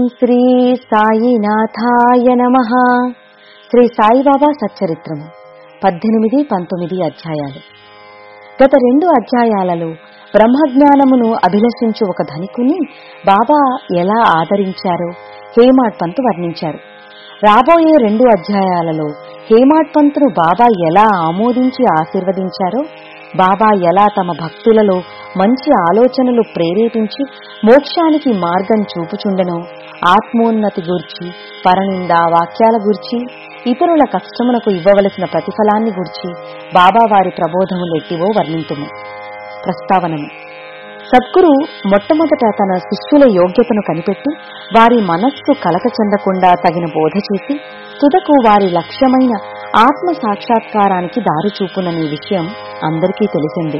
శ్రీ సాయినాథాయ నమ శ్రీ సాయిబాబా సచ్చరిత్రము పద్దెనిమిది పంతొమ్మిది అధ్యాయాలు గత రెండు అధ్యాయాలలో బ్రహ్మజ్ఞానమును అభిలషించు ఒక ధనికుని బాబా ఎలా ఆదరించారో హేమాడ్ పంతు వర్ణించారు రాబోయే రెండు అధ్యాయాలలో హేమాడ్ పంతును బాబా ఎలా ఆమోదించి ఆశీర్వదించారో బాబా ఎలా తమ భక్తులలో మంచి ఆలోచనలు ప్రేరేపించి మోక్షానికి మార్గం చూపుచుండెనో ఆత్మోన్నతి గూర్చి పరనింద వాక్యాల గూర్చి ఇతరుల కష్టమునకు ఇవ్వవలసిన ప్రతిఫలాన్ని గూర్చి బాబా వారి ప్రబోధములెట్టివో వర్ణింతుము ప్రస్తావనము సద్గురు మొట్టమొదట తన శిష్యుల యోగ్యతను కనిపెట్టి వారి మనస్సు కలక చెందకుండా తగిన బోధ చేసి తుదకు వారి లక్ష్యమైన ఆత్మ సాక్షాత్కారానికి దారి చూపుననే విషయం అందరికీ తెలిసిందే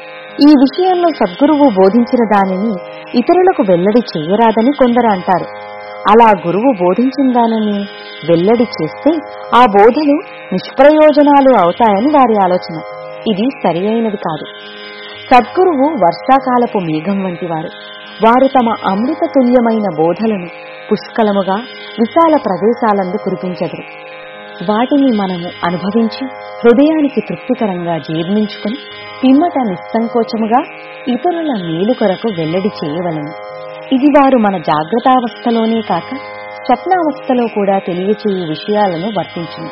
ఈ విషయంలో సద్గురువు బోధించిన దానిని ఇతరులకు వెల్లడి చేయరాదని కొందరు అంటారు అలా గురువు బోధించిన దానిని వెల్లడి చేస్తే ఆ బోధలు నిష్ప్రయోజనాలు అవుతాయని వారి ఆలోచన ఇది సరి అయినది కాదు సద్గురువు వర్షాకాలపు మేఘం వంటి వారు వారు తమ అమృత తుల్యమైన బోధలను పుష్కలముగా విశాల ప్రదేశాలందు కురిపించదురు వాటిని మనము అనుభవించి హృదయానికి తృప్తికరంగా జీర్ణించుకుని పిమ్మట నిస్సంకోచముగా ఇతరుల మేలు కొరకు వెల్లడి చేయవలను ఇది వారు మన జాగ్రత్తావస్థలోనే కాక స్వప్నావస్థలో కూడా తెలియచేయు విషయాలను వర్తించును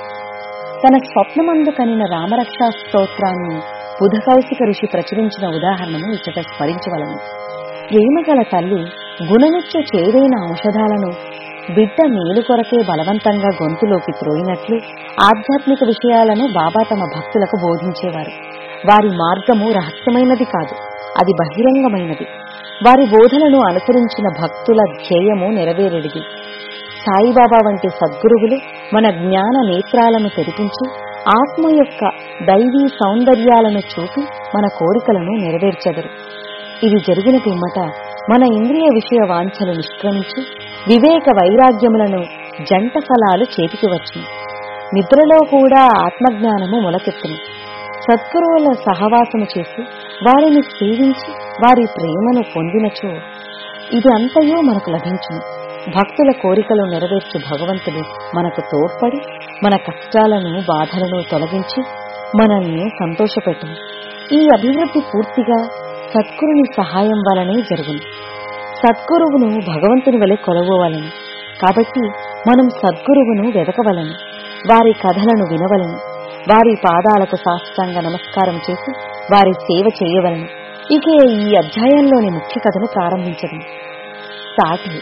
తన స్వప్నమందు కనిన రామరక్షా స్తోత్రాన్ని బుధకౌశిక ఋషి ప్రచురించిన ఉదాహరణను ఇచ్చట స్మరించవలను ప్రేమగల తల్లి గుణనిత్య చేదైన ఔషధాలను బిడ్డ మేలు కొరకే బలవంతంగా గొంతులోకి త్రోయినట్లు ఆధ్యాత్మిక విషయాలను బాబా తమ భక్తులకు బోధించేవారు వారి మార్గము రహస్యమైనది కాదు అది బహిరంగమైనది వారి బోధనను అనుసరించిన భక్తుల ధ్యేయము నెరవేరెడిది సాయిబాబా వంటి సద్గురువులు మన జ్ఞాన నేత్రాలను తెరిపించి ఆత్మ యొక్క దైవీ సౌందర్యాలను చూపి మన కోరికలను నెరవేర్చెదరు ఇది జరిగిన పిమ్మట మన ఇంద్రియ విషయ వాంఛలు నిష్క్రమించి వివేక వైరాగ్యములను జంట ఫలాలు చేతికి వచ్చును నిద్రలో కూడా ఆత్మజ్ఞానము మొలకెత్తును సద్గురువుల సహవాసము చేసి వారిని సేవించి వారి ప్రేమను పొందినచో ఇది అంతయో మనకు లభించును భక్తుల కోరికలు నెరవేర్చు భగవంతుడు మనకు తోడ్పడి మన కష్టాలను బాధలను తొలగించి మనల్ని సంతోషపెట్టును ఈ అభివృద్ధి పూర్తిగా సద్గురుని సహాయం వలనే జరుగును సద్గురువును భగవంతుని వలె కొలవవలను కాబట్టి మనం సద్గురువును వెదకవలను వారి కథలను వినవలను వారి పాదాలకు సాష్టాంగ నమస్కారం చేసి వారి సేవ చేయవలను ఇక ఈ అధ్యాయంలోని ముఖ్య కథను ప్రారంభించదు సాటి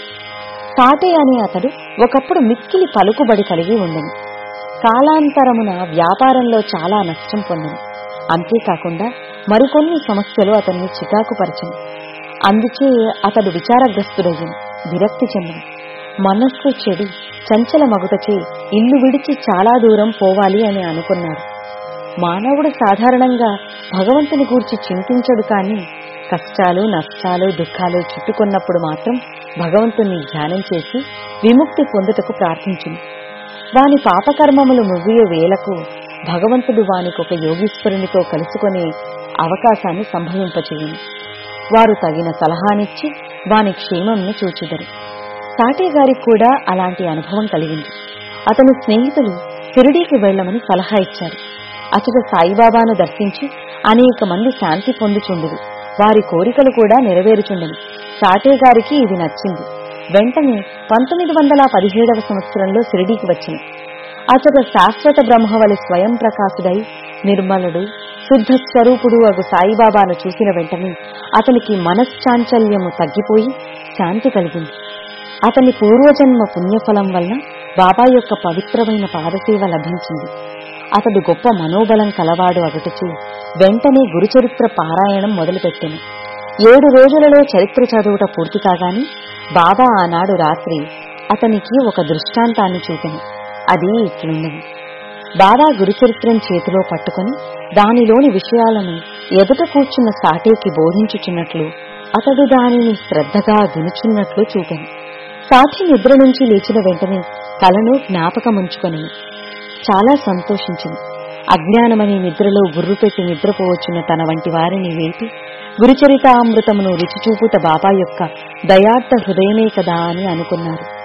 సాటే అనే అతడు ఒకప్పుడు మిక్కిలి పలుకుబడి కలిగి ఉండను కాలాంతరమున వ్యాపారంలో చాలా నష్టం పొందను అంతేకాకుండా మరికొన్ని సమస్యలు అతన్ని చికాకుపరచను అందుచే అతడు విచారగ్రస్తుడయ్యను విరక్తి చెందను మనస్సు చెడి చంచల మగుటచే ఇల్లు విడిచి చాలా దూరం పోవాలి అని అనుకున్నాడు మానవుడు సాధారణంగా భగవంతుని గూర్చి చింతించడు కాని కష్టాలు నష్టాలు దుఃఖాలు చుట్టుకున్నప్పుడు మాత్రం భగవంతుని ధ్యానం చేసి విముక్తి పొందుటకు ప్రార్థించును వాని పాపకర్మములు ముగియే వేలకు భగవంతుడు వానికి ఒక యోగీశ్వరునితో కలుసుకునే అవకాశాన్ని సంభవింపచేయును వారు తగిన సలహానిచ్చి వాని క్షేమంను చూచుదరు సాటే గారికి కూడా అలాంటి అనుభవం కలిగింది అతని స్నేహితులు షిరిడీకి వెళ్లమని సలహా ఇచ్చారు అచట సాయిబాబాను దర్శించి అనేక మంది శాంతి పొందుచుండురు వారి కోరికలు కూడా నెరవేరుచుండను సాటే గారికి ఇది నచ్చింది వెంటనే పంతొమ్మిది వందల పదిహేడవ సంవత్సరంలో షిరిడీకి వచ్చింది అతడ శాశ్వత బ్రహ్మవలి స్వయం ప్రకాశుడై నిర్మలుడు శుద్ధ స్వరూపుడు అగు సాయిబాబాను చూసిన వెంటనే అతనికి మనశ్చాంచల్యము తగ్గిపోయి శాంతి కలిగింది అతని పూర్వజన్మ పుణ్యఫలం వలన బాబా యొక్క పవిత్రమైన పాదసేవ లభించింది అతడు గొప్ప మనోబలం కలవాడు అగటుచే వెంటనే గురుచరిత్ర పారాయణం మొదలుపెట్టెను ఏడు రోజులలో చరిత్ర చదువుట పూర్తి కాగాని బాబా ఆనాడు రాత్రి అతనికి ఒక దృష్టాంతాన్ని చూపెను అది ఇట్లుండను బాబా గురుచరిత్రం చేతిలో పట్టుకుని దానిలోని విషయాలను ఎదుట కూర్చున్న సాటేకి బోధించుచున్నట్లు అతడు దానిని శ్రద్ధగా వినుచున్నట్లు చూపెను సాటి నిద్ర నుంచి లేచిన వెంటనే కలను జ్ఞాపకముంచుకొని చాలా సంతోషించింది అజ్ఞానమనే నిద్రలో గుర్రు పెట్టి నిద్రపోవచ్చున్న తన వంటి వారిని వేపి గురుచరితామృతమును రుచిచూపుట బాబా యొక్క దయార్థ హృదయమే కదా అని అనుకున్నారు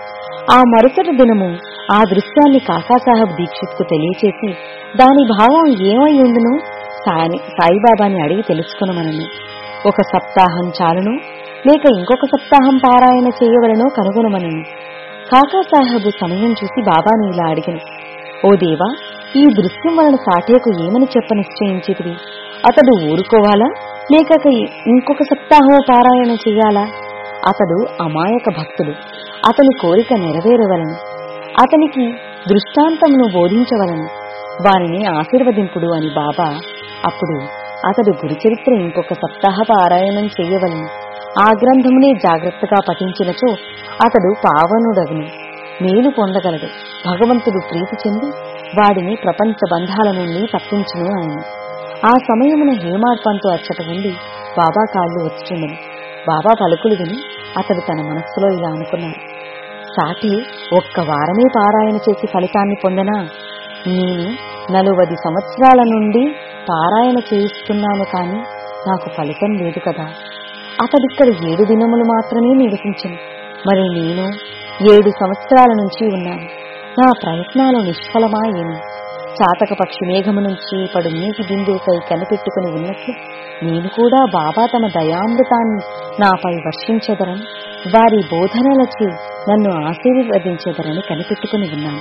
ఆ మరుసటి దినము ఆ దృశ్యాన్ని కాకాసాహెబ్ దీక్షిత్కు తెలియచేసి దాని భావం ఏమై ఉండును సాయి సాయిబాబాని అడిగి తెలుసుకునమనను ఒక సప్తాహం చాలును లేక ఇంకొక సప్తాహం పారాయణ చేయవలనో కనుగొనమనను కాకాసాహెబు సమయం చూసి బాబాని ఇలా అడిగను ఓ దేవా ఈ దృశ్యం వలన సాఠేకు ఏమని చెప్ప నిశ్చయించితివి అతడు ఊరుకోవాలా లేక ఇంకొక సప్తాహం పారాయణ చెయ్యాలా అతడు అమాయక భక్తుడు అతని కోరిక నెరవేరవలను అతనికి దృష్టాంతమును బోధించవలను వారిని ఆశీర్వదింపుడు అని బాబా అప్పుడు అతడు గురుచరిత్ర ఇంకొక సప్తాహ పారాయణం చెయ్యవలను ఆ గ్రంథమునే జాగ్రత్తగా పఠించినచో అతడు పావనుడగును మేలు పొందగలడు భగవంతుడు ప్రీతి చెంది వాడిని ప్రపంచ బంధాల నుండి తప్పించును ఆయన ఆ సమయమున హేమాడ్పంతు అచ్చట ఉండి బాబా కాళ్ళు వచ్చుచుండను బాబా పలుకులు విని అతడు తన మనస్సులో ఇలా అనుకున్నాడు సాటి ఒక్క వారమే పారాయణ చేసి ఫలితాన్ని పొందనా నేను నలువది సంవత్సరాల నుండి పారాయణ చేయిస్తున్నాను కాని నాకు ఫలితం లేదు కదా అతడిక్కడ ఏడు దినములు మాత్రమే నివసించను మరి నేను ఏడు సంవత్సరాల నుంచి ఉన్నాను నా ప్రయత్నాలు నిష్ఫలమా ఏమి చాతక పక్షి మేఘము నుంచి పడు నీటి బిందువుకై కనిపెట్టుకుని ఉన్నట్లు నేను కూడా బాబా తమ దయామృతాన్ని నాపై వర్షించెదరని వారి బోధనలచే నన్ను ఆశీర్వదించెదరని కనిపెట్టుకుని ఉన్నాను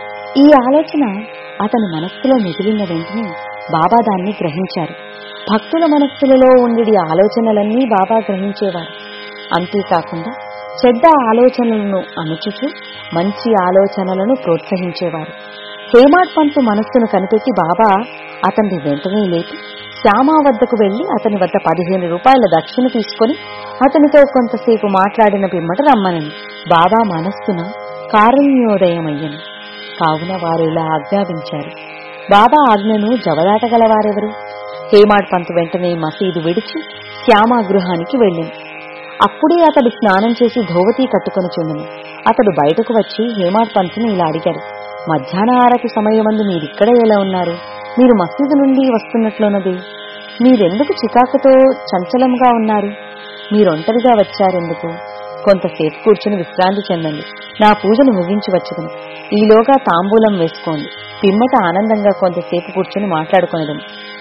ఈ ఆలోచన అతని మనస్సులో మిగిలిన వెంటనే బాబా దాన్ని గ్రహించారు భక్తుల మనస్సులలో ఉండి ఆలోచనలన్నీ బాబా గ్రహించేవారు అంతేకాకుండా చెడ్డ ఆలోచనలను అణుచుచు మంచి ఆలోచనలను ప్రోత్సహించేవారు హేమాడ్ పంతు మనస్సును కనిపెట్టి బాబా అతన్ని వెంటనే లేపి శ్యామా వద్దకు వెళ్లి అతని వద్ద పదిహేను రూపాయల దక్షిణ తీసుకుని అతనితో కొంతసేపు మాట్లాడిన పిమ్మట రమ్మనని బాబా మనస్సున కారుణ్యోదయమయ్యను కావున వారు ఇలా ఆజ్ఞాపించారు బాబా ఆజ్ఞను జవదాటగలవారెవరు హేమాడ్ పంతు వెంటనే మసీదు విడిచి శ్యామా గృహానికి వెళ్ళింది అప్పుడే అతడు స్నానం చేసి ధోవతి కట్టుకుని చుండను అతడు బయటకు వచ్చి హేమాడ్ పంతుని ఇలా అడిగారు మధ్యాహ్న ఆరతి సమయమందు మీరిక్కడ ఎలా ఉన్నారు మీరు మసీదు నుండి వస్తున్నట్లున్నది మీరెందుకు చికాకుతో చంచలంగా ఉన్నారు మీరొంటరిగా వచ్చారెందుకు కొంతసేపు కూర్చుని విశ్రాంతి చెందండి నా పూజను ముగించి వచ్చుదును ఈలోగా తాంబూలం వేసుకోండి పిమ్మట ఆనందంగా కొంతసేపు కూర్చుని మాట్లాడుకొనదను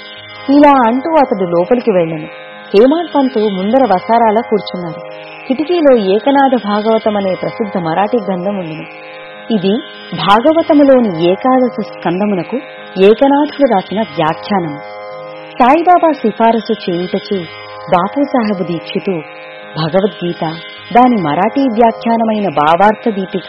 ఇలా అంటూ అతడు లోపలికి వెళ్ళను హేమాడ్ పంతు ముందర వసారాల కూర్చున్నారు కిటికీలో ఏకనాథ భాగవతం అనే ప్రసిద్ధ మరాఠీ గ్రంథం ఉండిను ఇది భాగవతములోని ఏకాదశ స్కందమునకు ఏకనాథుడు రాసిన వ్యాఖ్యానము సాయిబాబా సిఫారసు చేయుటచే బాపూసాహెబ్ దీక్షితు భగవద్గీత దాని మరాఠీ వ్యాఖ్యానమైన భావార్థ దీపిక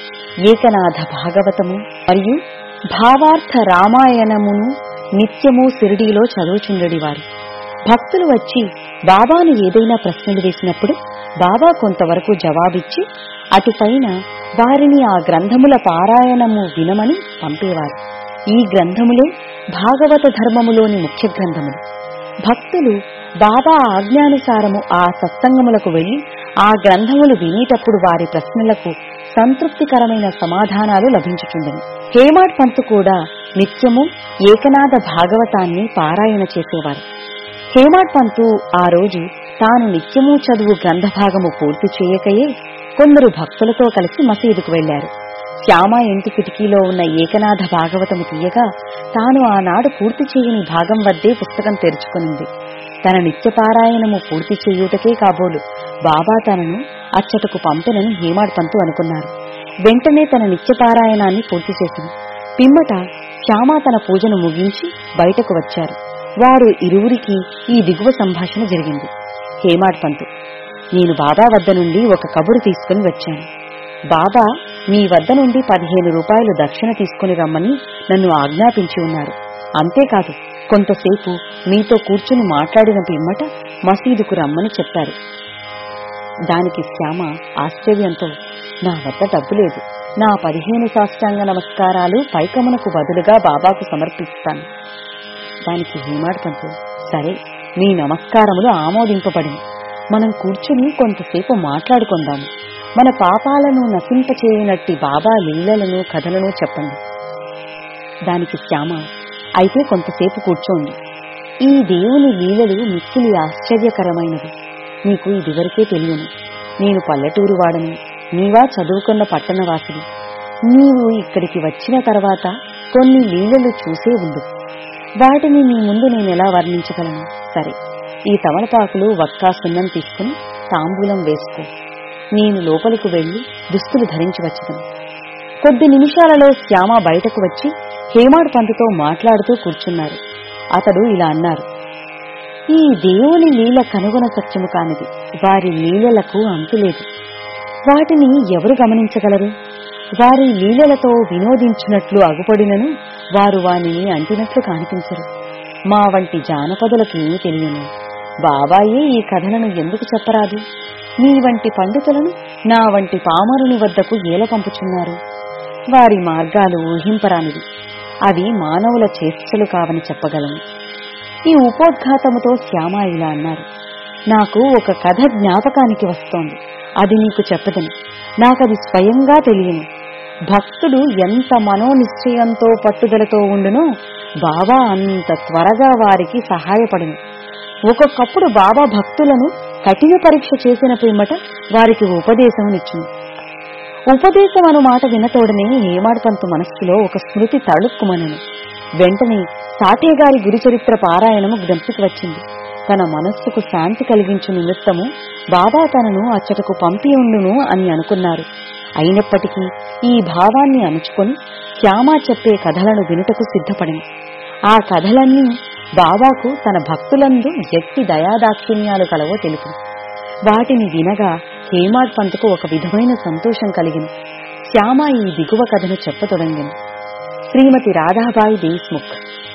ఏకనాథ భాగవతము మరియు భావార్థ రామాయణమును నిత్యము సిరిడీలో చదువుచుండెడివారు భక్తులు వచ్చి బాబాను ఏదైనా ప్రశ్నలు వేసినప్పుడు బాబా కొంతవరకు జవాబిచ్చి అటుపైన వారిని ఆ గ్రంథముల పారాయణము వినమని పంపేవారు ఈ గ్రంథములే భాగవత ధర్మములోని ముఖ్య గ్రంథములు భక్తులు బాబా ఆజ్ఞానుసారము ఆ సత్సంగములకు వెళ్లి ఆ గ్రంథములు వినేటప్పుడు వారి ప్రశ్నలకు సంతృప్తికరమైన సమాధానాలు లభించుచుండెను హేమాడ్ పంతు కూడా నిత్యము ఏకనాథ భాగవతాన్ని పారాయణ చేసేవారు హేమాడ్ పంతు ఆ రోజు తాను నిత్యము చదువు గ్రంథభాగము పూర్తి చేయకయే కొందరు భక్తులతో కలిసి మసీదుకు వెళ్లారు శ్యామ ఇంటి కిటికీలో ఉన్న ఏకనాథ భాగవతము తీయగా తాను ఆనాడు పూర్తి చేయని భాగం వద్దే పుస్తకం తెరుచుకునింది తన నిత్య పారాయణము పూర్తి చేయుటకే కాబోలు బాబా తనను అచ్చటకు పంపెనని హేమాడ్ పంతు అనుకున్నారు వెంటనే తన నిత్య పారాయణాన్ని పూర్తి చేసింది పిమ్మట శ్యామ తన పూజను ముగించి బయటకు వచ్చారు వారు ఇరువురికి ఈ దిగువ సంభాషణ జరిగింది హేమాడ్ పంతు నేను బాబా వద్ద నుండి ఒక కబురు తీసుకుని వచ్చాను బాబా మీ వద్ద నుండి పదిహేను రూపాయలు దక్షిణ తీసుకుని రమ్మని నన్ను ఆజ్ఞాపించి ఉన్నారు అంతేకాదు కొంతసేపు మీతో కూర్చుని మాట్లాడిన పిమ్మట మసీదుకు రమ్మని చెప్పారు దానికి శ్యామ ఆశ్చర్యంతో నా వద్ద డబ్బు లేదు నా పదిహేను సాష్టాంగ నమస్కారాలు పైకమునకు బదులుగా బాబాకు సమర్పిస్తాను దానికి హేమాడ్ పంతు సరే నీ నమస్కారములు ఆమోదింపబడింది మనం కూర్చుని కొంతసేపు మాట్లాడుకుందాము మన పాపాలను నశింపచేయనట్టి బాబా లీలలను కథలను చెప్పండి దానికి శ్యామ అయితే కొంతసేపు కూర్చోండి ఈ దేవుని లీలలు మిక్కిలి ఆశ్చర్యకరమైనవి నీకు ఇదివరకే తెలియను నేను పల్లెటూరు వాడను నీవా చదువుకున్న పట్టణవాసివి నీవు ఇక్కడికి వచ్చిన తర్వాత కొన్ని లీలలు చూసే ఉండు వాటిని నీ ముందు నేను ఎలా వర్ణించగలను సరే ఈ తమలపాకులు వక్కా సున్నం తీసుకుని తాంబూలం వేసుకో నేను లోపలికి వెళ్లి దుస్తులు ధరించి వచ్చదను కొద్ది నిమిషాలలో శ్యామ బయటకు వచ్చి హేమాడ్ పంతుతో మాట్లాడుతూ కూర్చున్నారు అతడు ఇలా అన్నారు ఈ దేవుని లీల కనుగొన సత్యము కానిది వారి లీలలకు అంతులేదు వాటిని ఎవరు గమనించగలరు వారి లీలలతో వినోదించినట్లు అగుపడినను వారు వానిని అంటినట్లు కానిపించరు మా వంటి జానపదులకు ఏమీ తెలియను బాబాయే ఈ కథలను ఎందుకు చెప్పరాదు మీ వంటి పండితులను నా వంటి పామరుని వద్దకు ఏల పంపుచున్నారు వారి మార్గాలు ఊహింపరానివి అవి మానవుల చేష్టలు కావని చెప్పగలను ఈ ఉపోద్ఘాతముతో శ్యామ ఇలా అన్నారు నాకు ఒక కథ జ్ఞాపకానికి వస్తోంది అది నీకు చెప్పదని నాకది స్వయంగా తెలియను భక్తుడు ఎంత మనోనిశ్చయంతో పట్టుదలతో ఉండునో బాబా అంత త్వరగా వారికి సహాయపడును ఒక్కొక్కప్పుడు బాబా భక్తులను కఠిన పరీక్ష చేసిన పిమ్మట వారికి ఉపదేశమునిచ్చును ఉపదేశం అను మాట వినతోడనే హేమాడ్పంతు మనస్సులో ఒక స్మృతి తళుక్కుమనను వెంటనే సాటే గారి గురుచరిత్ర పారాయణము జ్ఞప్తికి వచ్చింది తన మనస్సుకు శాంతి కలిగించు నిమిత్తము బాబా తనను అచ్చటకు పంపి ఉండును అని అనుకున్నారు అయినప్పటికీ ఈ భావాన్ని అణుచుకొని శ్యామ చెప్పే కథలను వినుటకు సిద్ధపడింది ఆ కథలన్నీ బాబాకు తన భక్తులందు ఎట్టి దయాదాక్షిణ్యాలు కలవో తెలుపు వాటిని వినగా హేమాడ్ పంతుకు ఒక విధమైన సంతోషం కలిగింది శ్యామ ఈ దిగువ కథను చెప్పతొడంగింది శ్రీమతి రాధాబాయి దేశ్ముఖ్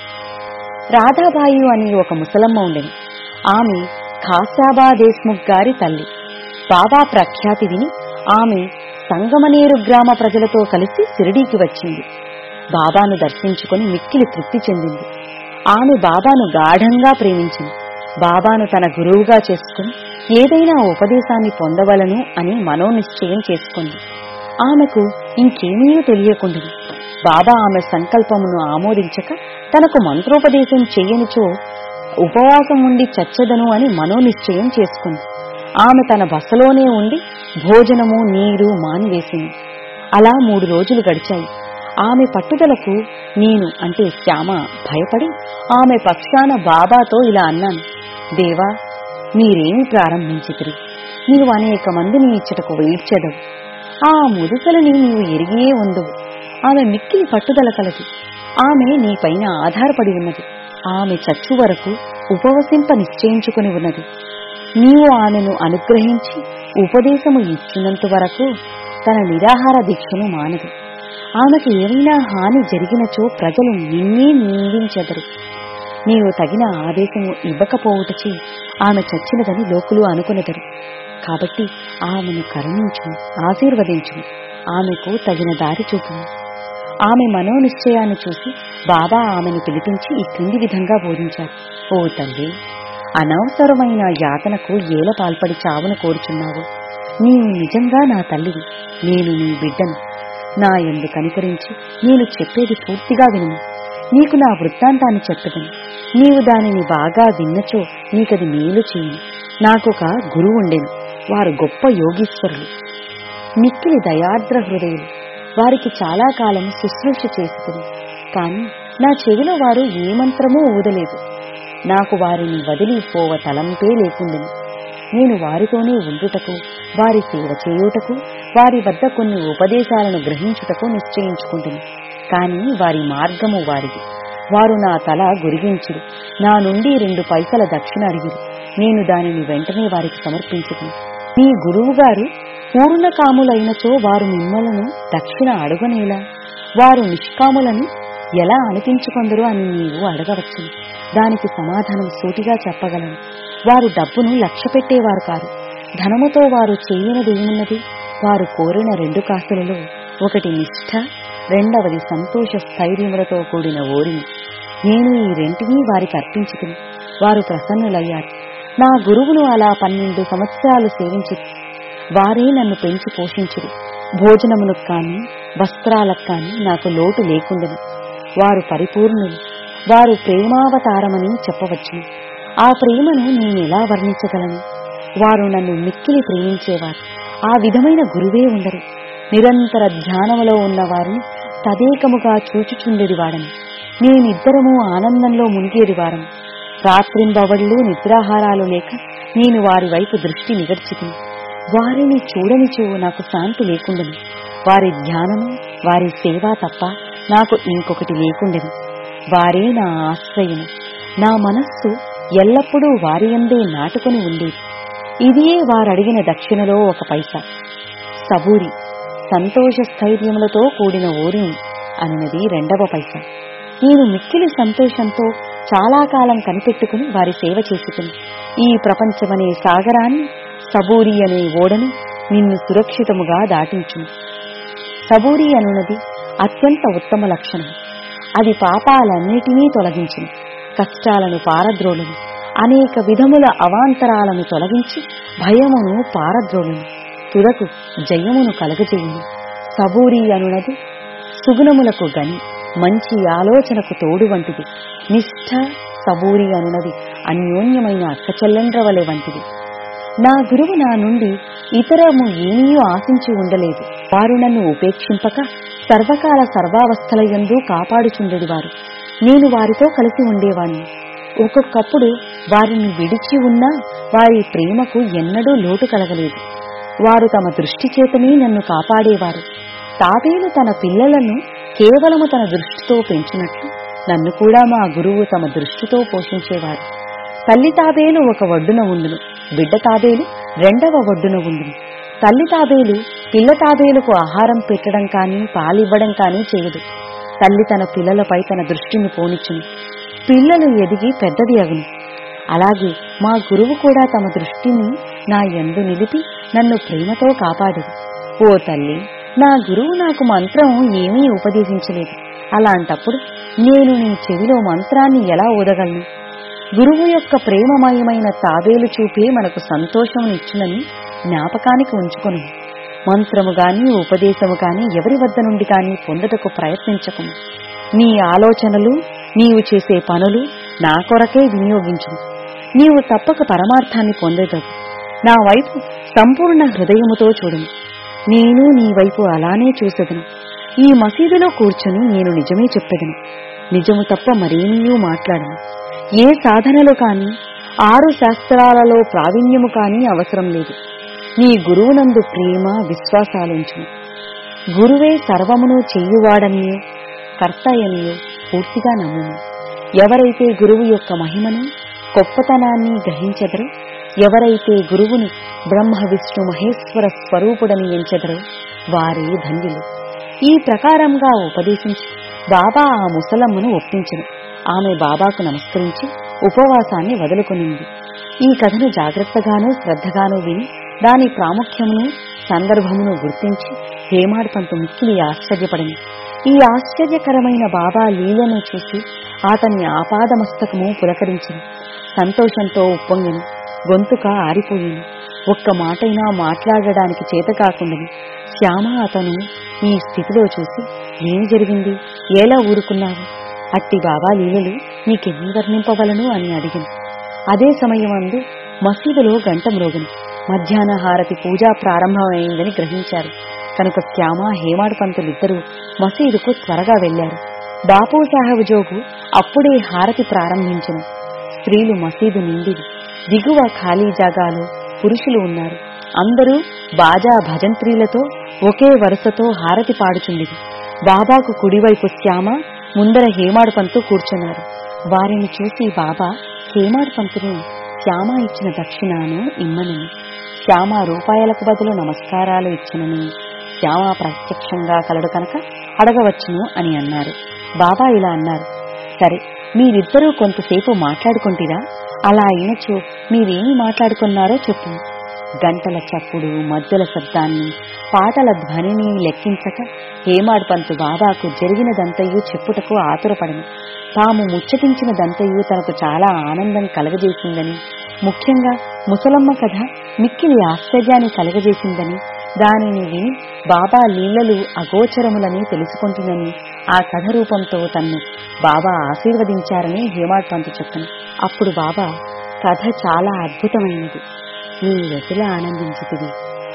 రాధాబాయి అని ఒక ముసలమ్మ ఉండేది ఆమె ఖాసాబా దేశ్ముఖ్ గారి తల్లి బాబా ప్రఖ్యాతి విని ఆమె సంగమనేరు గ్రామ ప్రజలతో కలిసి సిరిడీకి వచ్చింది బాబాను దర్శించుకొని మిక్కిలి తృప్తి చెందింది ఆమె బాబాను గాఢంగా ప్రేమించింది బాబాను తన గురువుగా చేసుకుని ఏదైనా ఉపదేశాన్ని పొందవలను అని మనోనిశ్చయం చేసుకుంది ఆమెకు ఇంకేమీ తెలియకుండింది బాబా ఆమె సంకల్పమును ఆమోదించక తనకు మంత్రోపదేశం చెయ్యనిచో ఉపవాసం ఉండి చచ్చదను అని మనోనిశ్చయం చేసుకుంది ఆమె తన బసలోనే ఉండి భోజనము నీరు మానివేసింది అలా మూడు రోజులు గడిచాయి ఆమె పట్టుదలకు నేను అంటే శ్యామ భయపడి ఆమె పక్షాన బాబాతో ఇలా అన్నాను దేవా మీరేమి ప్రారంభించితిరి నీవు అనేక మందిని ఇచ్చటకు వేడ్చెదవు ఆ ముదుసలని నీవు ఎరిగే ఉండవు ఆమె మిక్కిలి పట్టుదల కలది ఆమె నీపైన ఆధారపడి ఉన్నది ఆమె చచ్చు వరకు ఉపవసింప నిశ్చయించుకుని ఉన్నది నీవు ఆమెను అనుగ్రహించి ఉపదేశము ఇచ్చినంత వరకు తన నిరాహార దీక్షను మానదు ఆమెకు ఏమైనా హాని జరిగినచో ప్రజలు నిన్నే నిందించెదరు నీవు తగిన ఆదేశము ఇవ్వకపోవుటచి ఆమె చచ్చినదని లోకులు అనుకునెదరు కాబట్టి ఆమెను కరుణించు ఆశీర్వదించు ఆమెకు తగిన దారి చూపు ఆమె మనోనిశ్చయాన్ని చూసి బాబా ఆమెను పిలిపించి ఈ క్రింది విధంగా బోధించారు ఓ తల్లి అనవసరమైన యాతనకు ఏల పాల్పడి చావును కోరుచున్నావు నీవు నిజంగా నా తల్లివి నేను నీ బిడ్డను నా ఎందు కనికరించి నేను చెప్పేది పూర్తిగా విను నీకు నా వృత్తాంతాన్ని చెప్పదను నీవు దానిని బాగా విన్నచో నీకది మేలు చేయను నాకొక గురువు ఉండెను వారు గొప్ప యోగీశ్వరులు మిక్కిలి దయార్ద్ర హృదయులు వారికి చాలా కాలం శుశ్రూష చేస్తుంది కాని నా చెవిలో వారు ఏ మంత్రమూ ఊదలేదు నాకు వారిని వదిలిపోవ తలంపే లేకుండెను నేను వారితోనే ఉండుటకు వారి సేవ చేయుటకు వారి వద్ద కొన్ని ఉపదేశాలను గ్రహించుటకు నిశ్చయించుకుంటుంది కాని వారి మార్గము వారిది వారు నా తల గురిగించుడు నా నుండి రెండు పైసల దక్షిణ అడిగిరు నేను దానిని వెంటనే వారికి సమర్పించుకుని మీ గురువుగారు పూర్ణకాములైనచో వారు మిమ్మలను దక్షిణ అడుగనేలా వారు నిష్కాములని ఎలా అనిపించుకొందరు అని నీవు అడగవచ్చు దానికి సమాధానం సూటిగా చెప్పగలను వారు డబ్బును లక్ష్య పెట్టేవారు కారు ధనముతో వారు చేయనదేమున్నది వారు కోరిన రెండు కాసులలో ఒకటి నిష్ఠ రెండవది సంతోష స్థైర్యములతో కూడిన ఓరిని నేను ఈ రెంటినీ వారికి అర్పించుకుని వారు ప్రసన్నులయ్యారు నా గురువును అలా పన్నెండు సంవత్సరాలు సేవించి వారే నన్ను పెంచి పోషించురు భోజనములకు కాని వస్త్రాలకు కాని నాకు లోటు లేకుండెను వారు పరిపూర్ణులు వారు ప్రేమావతారమని చెప్పవచ్చును ఆ ప్రేమను నేను ఎలా వర్ణించగలను వారు నన్ను మిక్కిలి ప్రేమించేవారు ఆ విధమైన గురువే ఉండరు నిరంతర ధ్యానములో ఉన్న వారిని తదేకముగా చూచుచుండేది వాడని నేనిద్దరము ఆనందంలో మునిగేది వారం రాత్రింబవళ్ళు నిద్రాహారాలు లేక నేను వారి వైపు దృష్టి నిగర్చితిని వారిని చూడనిచో నాకు శాంతి లేకుండను వారి ధ్యానము వారి సేవ తప్ప నాకు ఇంకొకటి లేకుండెను వారే నా ఆశ్రయము నా మనస్సు ఎల్లప్పుడూ వారి అందే నాటుకొని ఉండేది ఇదియే వారడిగిన దక్షిణలో ఒక పైసా సబూరి సంతోష స్థైర్యములతో కూడిన ఓరిని అన్నది రెండవ పైసా నేను మిక్కిలి సంతోషంతో చాలా కాలం కనిపెట్టుకుని వారి సేవ చేసుకుని ఈ ప్రపంచమనే సాగరాన్ని సబూరి అనే ఓడను నిన్ను సురక్షితముగా దాటించును సబూరి అనున్నది అత్యంత ఉత్తమ లక్షణం అది పాపాలన్నిటినీ తొలగించును కష్టాలను పారద్రోలును అనేక విధముల అవాంతరాలను తొలగించి భయమును పారద్రోలును తుదకు జయమును కలగజేయును సబూరి అనునది సుగుణములకు గని మంచి ఆలోచనకు తోడు వంటిది నిష్ఠ సబూరి అనునది అన్యోన్యమైన అక్కచెల్లెండ్ర వలె వంటిది నా గురువు నా నుండి ఇతరము ఏమీ ఆశించి ఉండలేదు వారు నన్ను ఉపేక్షింపక సర్వకాల సర్వావస్థలయందు కాపాడుచుండెడివారు నేను వారితో కలిసి ఉండేవాణ్ణి ఒక్కొక్కప్పుడు వారిని విడిచి ఉన్నా వారి ప్రేమకు ఎన్నడూ లోటు కలగలేదు వారు తమ దృష్టి చేతనే నన్ను కాపాడేవారు తాబేలు తన పిల్లలను కేవలము తన దృష్టితో పెంచినట్లు నన్ను కూడా మా గురువు తమ దృష్టితో పోషించేవారు తల్లి తాబేలు ఒక ఒడ్డున ఉండును బిడ్డ తాబేలు రెండవ ఒడ్డున ఉండును తల్లి తాబేలు పిల్ల తాబేలుకు ఆహారం పెట్టడం కానీ పాలివ్వడం కానీ చేయదు తల్లి తన పిల్లలపై తన దృష్టిని పోనిచ్చును పిల్లలు ఎదిగి పెద్దది అగును అలాగే మా గురువు కూడా తమ దృష్టిని నా యందు నిలిపి నన్ను ప్రేమతో కాపాడేది ఓ తల్లి నా గురువు నాకు మంత్రం ఏమీ ఉపదేశించలేదు అలాంటప్పుడు నేను నీ చెవిలో మంత్రాన్ని ఎలా ఊదగలను గురువు యొక్క ప్రేమమయమైన తాబేలు చూపే మనకు సంతోషమునిచ్చునని జ్ఞాపకానికి ఉంచుకొను మంత్రము గాని ఉపదేశము గాని ఎవరి వద్ద నుండి గాని పొందుటకు ప్రయత్నించకుము నీ ఆలోచనలు నీవు చేసే పనులు నా కొరకే వినియోగించు నీవు తప్పక పరమార్థాన్ని పొందేదవు నా వైపు సంపూర్ణ హృదయముతో చూడును నేను నీ వైపు అలానే చూసెదను ఈ మసీదులో కూర్చొని నేను నిజమే చెప్పెదను నిజము తప్ప మరేమీ మాట్లాడను ఏ సాధనలు కాని ఆరు శాస్త్రాలలో ప్రావీణ్యము కాని అవసరం లేదు నీ గురువునందు ప్రేమ విశ్వాసాలుంచు గురువే సర్వమును చెయ్యువాడనియో కర్తయనియో పూర్తిగా నమ్ముము ఎవరైతే గురువు యొక్క మహిమను గొప్పతనాన్ని గ్రహించెదరో ఎవరైతే గురువుని బ్రహ్మ విష్ణు మహేశ్వర స్వరూపుడని ఎంచెదరో వారే ధన్యులు ఈ ప్రకారంగా ఉపదేశించి బాబా ఆ ముసలమ్మను ఒప్పించను ఆమె బాబాకు నమస్కరించి ఉపవాసాన్ని వదులుకొనింది ఈ కథను జాగ్రత్తగానూ శ్రద్ధగానూ విని దాని ప్రాముఖ్యమును సందర్భమును గుర్తించి హేమాడ్పంతు మిక్కిలి ఆశ్చర్యపడింది ఈ ఆశ్చర్యకరమైన బాబా లీలను చూసి అతని ఆపాదమస్తకము పులకరించింది సంతోషంతో ఉప్పొంగెను గొంతుక ఆరిపోయింది ఒక్క మాటైనా మాట్లాడడానికి చేత కాకుండాని శ్యామ అతను ఈ స్థితిలో చూసి ఏమి జరిగింది ఎలా ఊరుకున్నావు అట్టి బాబా లీలలు నీకెన్ని వర్ణింపవలను అని అడిగింది అదే సమయమందు మసీదులో గంట మ్రోగును మధ్యాహ్న హారతి పూజ ప్రారంభమైందని గ్రహించారు కనుక శ్యామ హేమాడు పంతులిద్దరూ మసీదుకు త్వరగా వెళ్లారు బాపు సాహెబ్ జోగు అప్పుడే హారతి ప్రారంభించను స్త్రీలు మసీదు నిండిది దిగువ ఖాళీ జాగాలో పురుషులు ఉన్నారు అందరూ బాజా భజంత్రీలతో ఒకే వరుసతో హారతి పాడుచుండిది బాబాకు కుడివైపు శ్యామ ముందర హేమాడు పంతు కూర్చున్నారు వారిని చూసి బాబా హేమాడు పంతును శ్యామ ఇచ్చిన దక్షిణాను ఇమ్మనని శ్యామ రూపాయలకు బదులు నమస్కారాలు ఇచ్చినని శ్యామ ప్రత్యక్షంగా కలడు కనుక అడగవచ్చును అని అన్నారు బాబా ఇలా అన్నారు సరే మీరిద్దరూ కొంతసేపు మాట్లాడుకుంటారా అలా అయినచో మీరేమి మాట్లాడుకున్నారో చెప్పు గంటల చప్పుడు మధ్యల శబ్దాన్ని పాటల ధ్వనిని లెక్కించక హేమాడ్ పంతు బాబాకు జరిగినదంతయు చెప్పుటకు ఆతురపడను తాము ముచ్చటించినదంతయు తనకు చాలా ఆనందం కలగజేసిందని ముఖ్యంగా ముసలమ్మ కథ మిక్కిలి ఆశ్చర్యాన్ని కలగజేసిందని దానిని విని బాబా లీలలు అగోచరములని తెలుసుకుంటుందని ఆ కథ రూపంతో తన్ను బాబా ఆశీర్వదించారని హేమాడ్ పంతు చెప్పను అప్పుడు బాబా కథ చాలా అద్భుతమైనది నీ వెతిలా ఆనందించితివి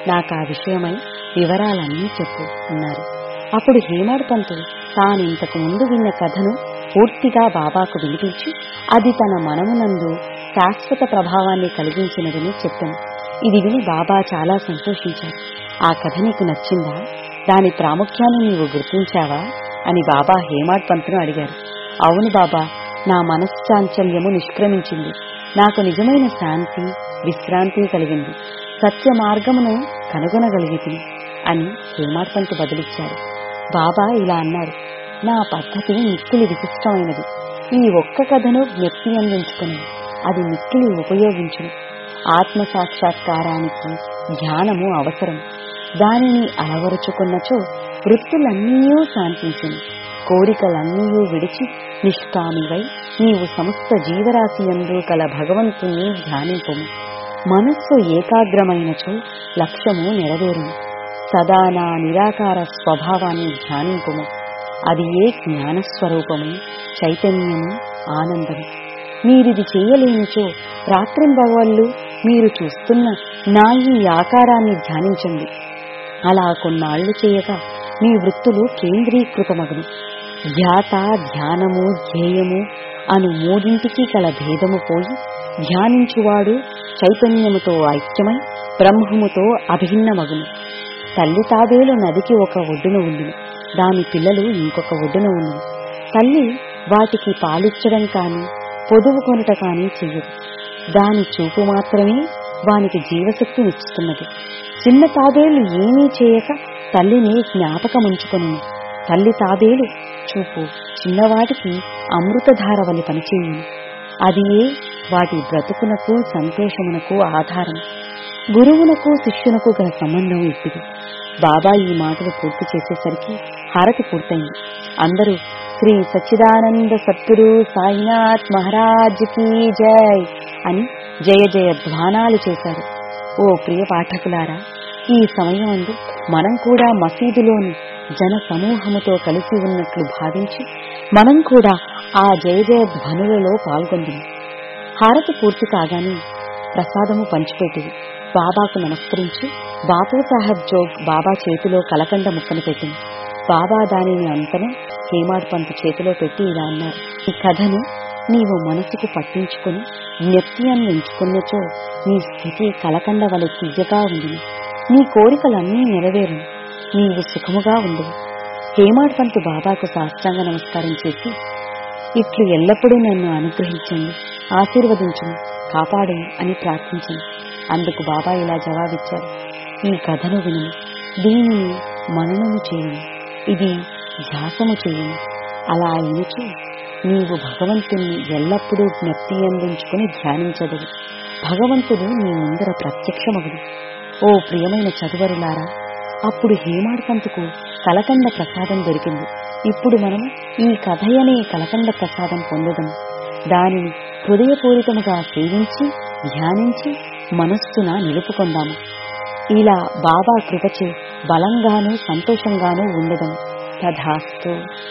నాకు ఆ విషయమై వివరాలన్నీ చెప్పు అన్నారు అప్పుడు హేమాడ్ పంతు తాను ఇంతకు ముందు విన్న కథను పూర్తిగా బాబాకు వినిపించి అది తన మనమునందు శాశ్వత ప్రభావాన్ని కలిగించినదని చెప్పాను ఇది విని బాబా చాలా సంతోషించారు ఆ కథ నీకు నచ్చిందా దాని ప్రాముఖ్యాన్ని నీవు గుర్తించావా అని బాబా హేమాడ్ పంతును అడిగారు అవును బాబా నా మనశ్చాంచల్యము నిష్క్రమించింది నాకు నిజమైన శాంతి విశ్రాంతి కలిగింది సత్య మార్గమును కనుగొనగలిగింది అని హేమాడ్ పంతు బదులిచ్చారు బాబా ఇలా అన్నారు నా పద్ధతి మిక్కిలి విశిష్టమైనది ఈ ఒక్క కథను జ్ఞప్తి అందించుకుని అది మిక్కిలి ఉపయోగించును ఆత్మ సాక్షాత్కారానికి ధ్యానము అవసరం దానిని అలవరుచుకున్నచో వృత్తులన్నీ శాంతించును కోరికలన్నీ విడిచి నిష్కామివై నీవు సమస్త జీవరాశి యందు కల భగవంతుణ్ణి ధ్యానింపము మనస్సు ఏకాగ్రమైనచో లక్ష్యము నెరవేరును సదా నా నిరాకార స్వభావాన్ని ధ్యానింపుము అది ఏ జ్ఞానస్వరూపము చైతన్యము ఆనందము మీరిది చేయలేనిచో రాత్రింబవళ్ళు మీరు చూస్తున్న నా ఈ ఆకారాన్ని ధ్యానించండి అలా కొన్నాళ్లు చేయగా మీ వృత్తులు కేంద్రీకృతమగును ధ్యాత ధ్యానము ధ్యేయము అను మూడింటికి కల భేదము పోయి ధ్యానించువాడు చైతన్యముతో ఐక్యమై బ్రహ్మముతో అభిన్నమగును తల్లి తాబేలు నదికి ఒక ఒడ్డున ఉండును దాని పిల్లలు ఇంకొక ఒడ్డున ఉండును తల్లి వాటికి పాలిచ్చడం కాని పొదువు కొనుట కాని చెయ్యదు దాని చూపు మాత్రమే వానికి జీవశక్తినిచ్చుతున్నది చిన్న తాబేలు ఏమీ చేయక తల్లిని జ్ఞాపకముంచుకొను తల్లి తాబేలు చూపు చిన్నవాటికి అమృతధార వలి పనిచేయును అది ఏ వాటి బ్రతుకునకు సంతోషమునకు ఆధారం గురువునకు శిష్యునకు గల సంబంధం ఇట్టిది బాబా ఈ మాటలు పూర్తి చేసేసరికి హారతి పూర్తయింది అందరూ శ్రీ సచ్చిదానంద సద్గురు సాయినాథ్ మహారాజ్ కీ జై అని జయ జయ ధ్వానాలు చేశారు ఓ ప్రియ పాఠకులారా ఈ సమయమందు మనం కూడా మసీదులోని జన సమూహముతో కలిసి ఉన్నట్లు భావించి మనం కూడా ఆ జయ జయ ధ్వనులలో పాల్గొందాం హారతి పూర్తి కాగానే ప్రసాదము పంచిపెట్టింది బాబాకు నమస్కరించి బాపు సాహెబ్ జోగ్ బాబా చేతిలో కలకండ ముక్కను పెట్టింది బాబా దానిని అంతనే హేమాడ్ పంత్ చేతిలో పెట్టి ఇలా అన్నారు ఈ కథను నీవు మనసుకు పట్టించుకుని జ్ఞప్తియాన్ని ఎంచుకున్నచో నీ స్థితి కలకండ వలె తీయగా ఉంది నీ కోరికలన్నీ నెరవేరు నీవు సుఖముగా ఉండు హేమాడ్ పంత్ బాబాకు సాష్టాంగ నమస్కారం చేసి ఇట్లు ఎల్లప్పుడూ నన్ను అనుగ్రహించండి ఆశీర్వదించండి కాపాడు అని ప్రార్థించండి అందుకు బాబా ఇలా జవాబిచ్చారు ఈ కథను విను దీనిని మననము చేయను ఇది ధ్యాసము చేయను అలా అయినచో నీవు భగవంతుణ్ణి ఎల్లప్పుడూ జ్ఞప్తి అందించుకుని ధ్యానించదు భగవంతుడు నీ ముందర ప్రత్యక్షమగుడు ఓ ప్రియమైన చదువరులారా అప్పుడు హేమాడ్ పంతుకు కలకండ ప్రసాదం దొరికింది ఇప్పుడు మనం ఈ కథయనే కలకండ ప్రసాదం పొందదం దానిని హృదయపూరితముగా సేవించి ధ్యానించి మనస్సున నిలుపుకొందాము ఇలా బాబా కృపచే బలంగానూ సంతోషంగానూ ఉండదం తధాస్తు